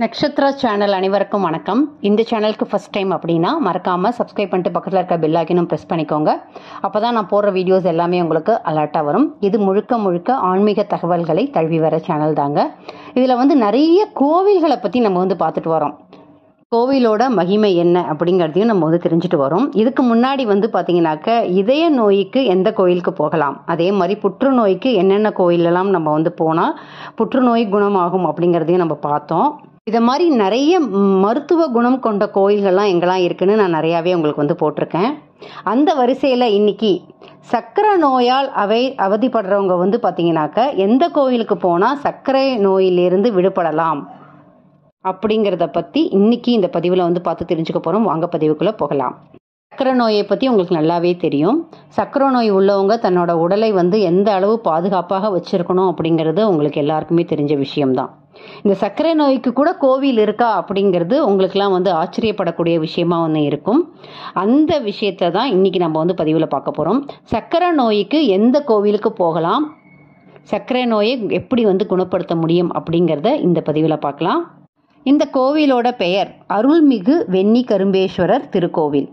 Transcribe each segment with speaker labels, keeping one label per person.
Speaker 1: Nakshatra channel அனைவருக்கும் வணக்கம் இந்த சேனலுக்கு ஃபர்ஸ்ட் டைம் அப்படின்னா மறக்காமல் சப்ஸ்கிரைப் பண்ணிட்டு பக்கத்தில் இருக்க பெல் ஐக்கனும் ப்ரெஸ் பண்ணிக்கோங்க அப்போ தான் நான் போடுற வீடியோஸ் எல்லாமே உங்களுக்கு அலர்ட்டாக வரும் இது முழுக்க முழுக்க ஆன்மீக தகவல்களை தழுவி வர சேனல் தாங்க இதில் வந்து நிறைய கோவில்களை பற்றி நம்ம வந்து பார்த்துட்டு வரோம் கோவிலோட மகிமை என்ன அப்படிங்கிறதையும் நம்ம வந்து தெரிஞ்சுட்டு வரோம் இதுக்கு முன்னாடி வந்து பார்த்தீங்கன்னாக்க இதய நோய்க்கு எந்த கோயிலுக்கு போகலாம் அதே மாதிரி புற்றுநோய்க்கு என்னென்ன கோயிலெல்லாம் நம்ம வந்து போனால் புற்றுநோய் குணமாகும் அப்படிங்கிறதையும் நம்ம பார்த்தோம் இதை மாதிரி நிறைய மருத்துவ குணம் கொண்ட கோயில்கள்லாம் எங்கெல்லாம் இருக்குன்னு நான் நிறையாவே உங்களுக்கு வந்து போட்டிருக்கேன் அந்த வரிசையில் இன்னைக்கு சர்க்கரை நோயால் அவை அவதிப்படுறவங்க வந்து பார்த்தீங்கன்னாக்க எந்த கோயிலுக்கு போனால் சர்க்கரை நோயிலிருந்து விடுபடலாம் அப்படிங்கிறத பற்றி இன்னைக்கு இந்த பதிவில் வந்து பார்த்து தெரிஞ்சுக்க போகிறோம் வாங்க பதிவுக்குள்ளே போகலாம் சக்கரை நோயை பற்றி உங்களுக்கு நல்லாவே தெரியும் சக்கரை நோய் உள்ளவங்க தன்னோட உடலை வந்து எந்த அளவு பாதுகாப்பாக வச்சுருக்கணும் அப்படிங்கிறது உங்களுக்கு எல்லாருக்குமே தெரிஞ்ச விஷயம்தான் இந்த சர்க்கரை நோய்க்கு கூட கோவில் இருக்கா அப்படிங்கிறது உங்களுக்கெல்லாம் வந்து ஆச்சரியப்படக்கூடிய விஷயமா ஒன்று இருக்கும் அந்த விஷயத்தை தான் இன்னைக்கு நம்ம வந்து பதிவில் பார்க்க போகிறோம் சர்க்கரை நோய்க்கு எந்த கோவிலுக்கு போகலாம் சர்க்கரை நோயை எப்படி வந்து குணப்படுத்த முடியும் அப்படிங்கிறத இந்த பதிவில் பார்க்கலாம் இந்த கோவிலோட பெயர் அருள்மிகு வெண்ணி கரும்பேஸ்வரர் திருக்கோவில்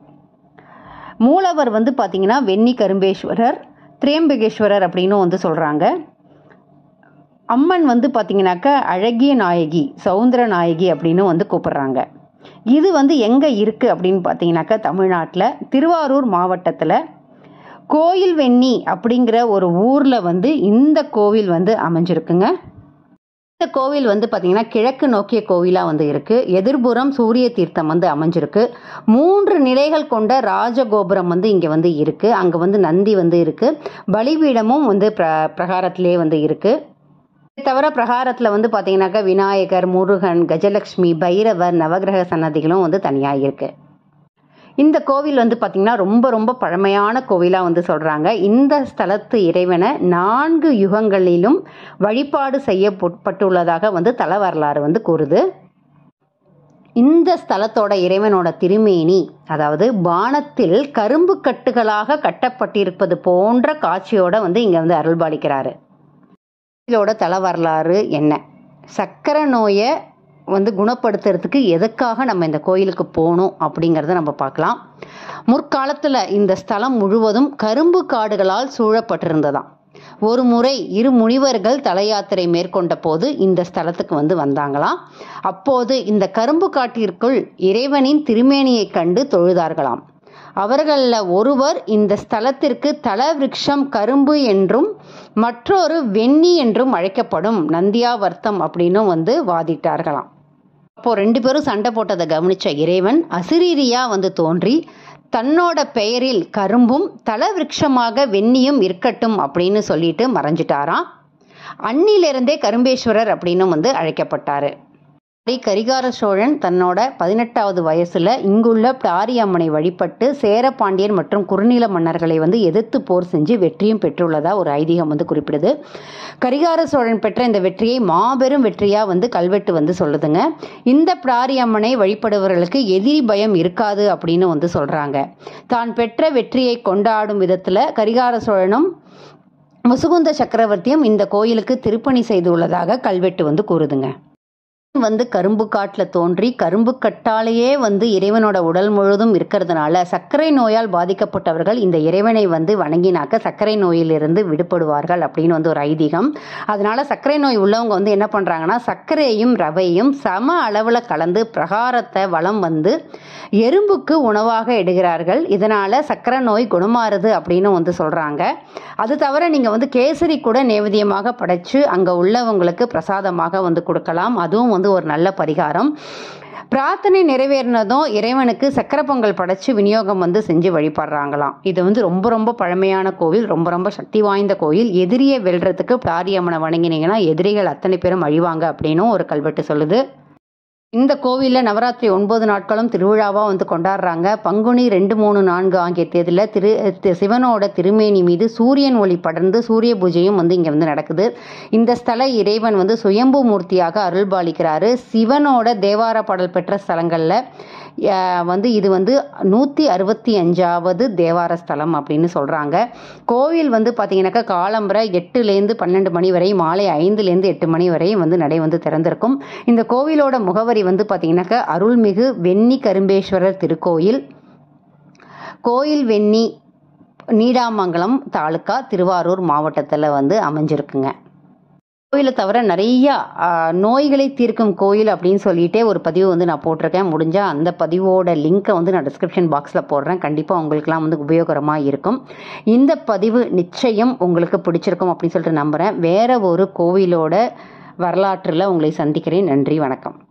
Speaker 1: மூலவர் வந்து பார்த்தீங்கன்னா வெண்ணி கரும்பேஸ்வரர் திரியம்பகேஸ்வரர் அப்படின்னு வந்து சொல்கிறாங்க அம்மன் வந்து பார்த்தீங்கன்னாக்க அழகிய நாயகி சவுந்தர நாயகி அப்படின்னு வந்து கூப்பிடுறாங்க இது வந்து எங்கே இருக்குது அப்படின்னு பார்த்தீங்கன்னாக்கா தமிழ்நாட்டில் திருவாரூர் மாவட்டத்தில் கோயில் வெண்ணி அப்படிங்கிற ஒரு ஊரில் வந்து இந்த கோவில் வந்து அமைஞ்சிருக்குங்க இந்த கோவில் வந்து பார்த்தீங்கன்னா கிழக்கு நோக்கிய கோவிலாக வந்து இருக்குது எதிர்புறம் சூரிய தீர்த்தம் வந்து அமைஞ்சிருக்கு மூன்று நிலைகள் கொண்ட ராஜகோபுரம் வந்து இங்கே வந்து இருக்குது அங்கே வந்து நந்தி வந்து இருக்குது பலிபீடமும் வந்து பிர பிரகாரத்திலே வந்து இருக்குது தவிர பிரகாரத்தில் வந்து பார்த்தீங்கன்னாக்கா விநாயகர் முருகன் கஜலக்ஷ்மி பைரவர் நவகிரக சன்னதிகளும் வந்து தனியாக இருக்குது இந்த கோவில் வந்து பார்த்திங்கன்னா ரொம்ப ரொம்ப பழமையான கோவிலாக வந்து சொல்கிறாங்க இந்த ஸ்தலத்து இறைவனை நான்கு யுகங்களிலும் வழிபாடு செய்யப்பட்டுள்ளதாக வந்து தல வரலாறு வந்து கூறுது இந்த ஸ்தலத்தோட இறைவனோட திருமேனி அதாவது பானத்தில் கரும்பு கட்டுகளாக கட்டப்பட்டிருப்பது போன்ற காட்சியோட வந்து இங்கே வந்து அருள்பாலிக்கிறாரு இதோட தல வரலாறு என்ன சக்கரை நோயை வந்து குணப்படுத்துறதுக்கு எதுக்காக நம்ம இந்த கோயிலுக்கு போகணும் அப்படிங்கிறத நம்ம பார்க்கலாம் முற்காலத்தில் இந்த ஸ்தலம் முழுவதும் கரும்பு காடுகளால் சூழப்பட்டிருந்ததாம் ஒரு முறை இரு முனிவர்கள் தல யாத்திரை மேற்கொண்ட போது இந்த ஸ்தலத்துக்கு வந்து வந்தாங்களாம் அப்போது இந்த கரும்பு காட்டிற்குள் இறைவனின் திருமேனியை கண்டு தொழுதார்களாம் அவர்களில் ஒருவர் இந்த ஸ்தலத்திற்கு தல விருட்சம் கரும்பு என்றும் மற்றொரு வெண்ணி என்றும் அழைக்கப்படும் நந்தியாவர்த்தம் அப்படின்னும் வந்து வாதிட்டார்களாம் அப்போ ரெண்டு பேரும் சண்டை போட்டதை கவனிச்ச இறைவன் அசிரீரியா வந்து தோன்றி தன்னோட பெயரில் கரும்பும் தல விருட்சமாக வெண்ணியும் இருக்கட்டும் அப்படின்னு சொல்லிட்டு மறைஞ்சிட்டாராம் அன்னிலிருந்தே கரும்பேஸ்வரர் அப்படின்னு வந்து அழைக்கப்பட்டாரு கரிகார சோழன் தன்னோட பதினெட்டாவது வயசுல இங்குள்ள பிடாரியம்மனை வழிபட்டு சேரபாண்டியன் மற்றும் குறுநில மன்னர்களை வந்து எதிர்த்து போர் செஞ்சு வெற்றியும் பெற்றுள்ளதா ஒரு ஐதீகம் வந்து குறிப்பிடுது கரிகார சோழன் பெற்ற இந்த வெற்றியை மாபெரும் வெற்றியா வந்து கல்வெட்டு வந்து சொல்லுதுங்க இந்த பிடாரியம்மனை வழிபடுபவர்களுக்கு எதிரி பயம் இருக்காது அப்படின்னு வந்து சொல்றாங்க தான் பெற்ற வெற்றியை கொண்டாடும் விதத்துல கரிகார சோழனும் முசுகுந்த சக்கரவர்த்தியும் இந்த கோயிலுக்கு திருப்பணி செய்துள்ளதாக கல்வெட்டு வந்து கூறுதுங்க வந்து கரும்பு காட்டில் தோன்றி கரும்பு கட்டாலேயே வந்து இறைவனோட உடல் முழுவதும் இருக்கிறதுனால சர்க்கரை நோயால் பாதிக்கப்பட்டவர்கள் இந்த இறைவனை வந்து வணங்கினாக்க சர்க்கரை நோயிலிருந்து விடுபடுவார்கள் அப்படின்னு வந்து ஒரு ஐதீகம் அதனால சர்க்கரை நோய் உள்ளவங்க வந்து என்ன பண்ணுறாங்கன்னா சர்க்கரையும் ரவையும் சம அளவில் கலந்து பிரகாரத்தை வளம் வந்து எறும்புக்கு உணவாக எடுகிறார்கள் இதனால சர்க்கரை நோய் குணமாறுது அப்படின்னு வந்து சொல்கிறாங்க அது தவிர நீங்கள் வந்து கேசரி கூட நேவேதியமாக படைச்சு அங்கே உள்ளவங்களுக்கு பிரசாதமாக வந்து கொடுக்கலாம் அதுவும் வந்து ஒரு நல்ல பரிகாரம் பிரார்த்தனை நிறைவேறினதும் இறைவனுக்கு சக்கரை பொங்கல் படைச்சு விநியோகம் வந்து செஞ்சு வழிபடுறாங்களாம் இது வந்து ரொம்ப ரொம்ப பழமையான கோவில் ரொம்ப ரொம்ப சக்தி வாய்ந்த கோயில் எதிரியை வெல்றதுக்கு பிராரியம்மனை வணங்கினீங்கன்னா எதிரிகள் அத்தனை பேரும் அழிவாங்க அப்படின்னும் ஒரு கல்வெட்டு சொல்லுது இந்த கோவிலில் நவராத்திரி ஒன்பது நாட்களும் திருவிழாவாக வந்து கொண்டாடுறாங்க பங்குனி ரெண்டு மூணு நான்கு ஆகிய தேதியில் திரு சிவனோட திருமேனி மீது சூரியன் ஒளி படர்ந்து சூரிய பூஜையும் வந்து இங்கே வந்து நடக்குது இந்த ஸ்தல இறைவன் வந்து சுயம்பு மூர்த்தியாக அருள்பாலிக்கிறாரு சிவனோட தேவார பாடல் பெற்ற ஸ்தலங்களில் அஹ், வந்து இது வந்து நூற்றி அறுபத்தி அஞ்சாவது தேவார ஸ்தலம் அப்படின்னு சொல்கிறாங்க கோவில் வந்து பார்த்தீங்கன்னாக்கா காலம்பரை எட்டுலேருந்து பன்னெண்டு மணி வரை மாலை ஐந்துலேருந்து எட்டு மணி வரை வந்து நடை வந்து திறந்திருக்கும் இந்த கோவிலோட முகவரி வந்து பார்த்தீங்கன்னாக்கா அருள்மிகு வெண்ணி கரும்பேஸ்வரர் திருக்கோயில் கோயில் வெண்ணி நீடாமங்கலம் தாலுக்கா திருவாரூர் மாவட்டத்தில் வந்து அமைஞ்சிருக்குங்க கோயிலை தவிர நிறைய ஆ, நோய்களை தீர்க்கும் கோயில் அப்படின்னு சொல்லிட்டே ஒரு பதிவு வந்து நான் போட்டிருக்கேன் முடிஞ்சால் அந்த பதிவோட லிங்க்கை வந்து நான் டிஸ்கிரிப்ஷன் பாக்ஸில் போடுறேன் கண்டிப்பாக உங்களுக்குலாம் வந்து உபயோகரமாக இருக்கும் இந்த பதிவு நிச்சயம் உங்களுக்கு பிடிச்சிருக்கும் அப்படின்னு சொல்லிட்டு நம்புகிறேன் வேற ஒரு கோவிலோட வரலாற்றில் உங்களை சந்திக்கிறேன் நன்றி வணக்கம்